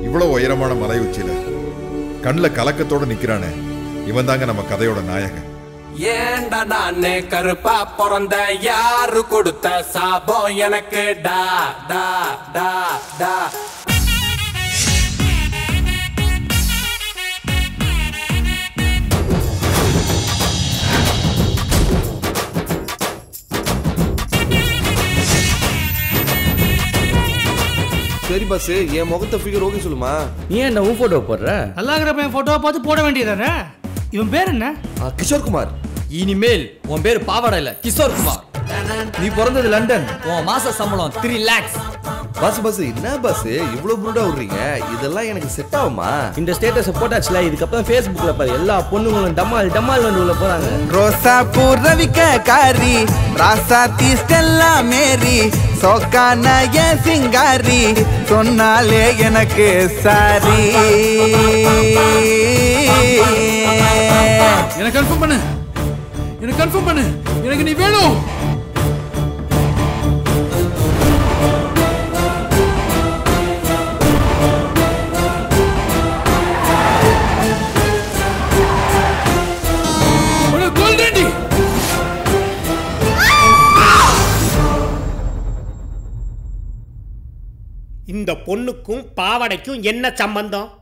இவ்வளவு உயரமான மலை உச்சியில கண்ணுல கலக்கத்தோட நிக்கிறானே இவன் தாங்க நம்ம கதையோட நாயகன் ஏண்டா நானே கருப்பா பிறந்த யாரு கொடுத்த சாபம் எனக்கு டா டா டா டா சரி பாஸ் என் முகத்தை ஃபிகர் ஓகே சொல்லுமா நீ என்ன உன் போட்டோ போடுற நல்லா இருக்கிற பையன் போட்டோவை பார்த்து போட வேண்டியதானே இவன் பேர் என்ன ஆ, கிஷோர் குமார் இனிமேல் உன் பேர் பாவாடா இல்ல கிஷோர் குமார் நீ பிறந்தது லண்டன் உன் மாச சம்பளம் த்ரீ லேக்ஸ் பஸ் பஸ் என்ன பஸ் இவ்வளவு புருடா விடுறீங்க இதெல்லாம் எனக்கு செட் ஆகுமா இந்த ஸ்டேட்டஸ் போட்டாச்சுல இதுக்கப்புறம் ஃபேஸ்புக்ல பாரு எல்லா பொண்ணுங்களும் டம்மால் டம்மால் வந்து உள்ள போறாங்க ரோசா பூர்ணவிக்க காரி ராசா தீஸ்டெல்லா மேரி சோக்கான என் சிங்காரி சொன்னாலே எனக்கு சாரி எனக்கு கன்ஃபார்ம் பண்ணு எனக்கு கன்ஃபார்ம் பண்ணு எனக்கு நீ வேணும் உனக்கு கொல்றேன்டி. இந்த பொண்ணுக்கும் பாவாடைக்கும் என்ன சம்பந்தம்